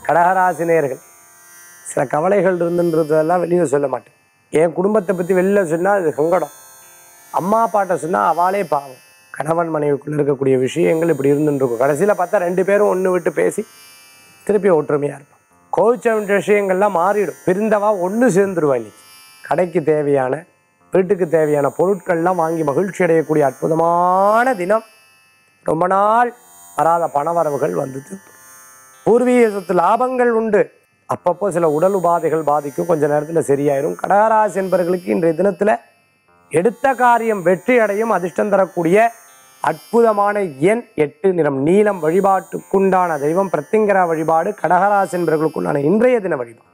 கடகராசினியர்கள் சில கவலைகள் இருந்துன்றதெல்லாம் வெளியில் சொல்ல மாட்டேன் என் குடும்பத்தை பற்றி வெளில சொன்னால் அது சங்கடம் அம்மா அப்பாட்ட சொன்னால் அவளே பாவம் கணவன் மனைவிக்குள்ள இருக்கக்கூடிய விஷயங்கள் இப்படி இருந்துருக்கும் கடைசியில் பார்த்தா ரெண்டு பேரும் ஒன்று விட்டு பேசி திருப்பி ஒற்றுமையாக இருப்பான் கோவிச்ச வேண்டிய விஷயங்கள்லாம் மாறிடும் பிரிந்தவா ஒன்று சேர்ந்துருவா இன்னைக்கு கடைக்கு தேவையான வீட்டுக்கு தேவையான பொருட்கள்லாம் வாங்கி மகிழ்ச்சி அடையக்கூடிய அற்புதமான தினம் ரொம்ப நாள் வராத பணவரவுகள் வந்து திருப்பும். பூர்வீக சொத்து லாபங்கள் உண்டு அப்பப்போ சில உடல் உபாதைகள் பாதிக்கும் கொஞ்ச நேரத்தில் சரியாயிரும் கடகராசி என்பவர்களுக்கு இன்றைய தினத்தில் எடுத்த காரியம் வெற்றி அடையும் அதிர்ஷ்டம் தரக்கூடிய அற்புதமான எண் எட்டு நிறம் நீலம் வழிபாட்டுக்குண்டான தெய்வம் பிரத்திங்கரா வழிபாடு கடகராசி என்பவர்களுக்குண்டான இன்றைய தின வழிபாடு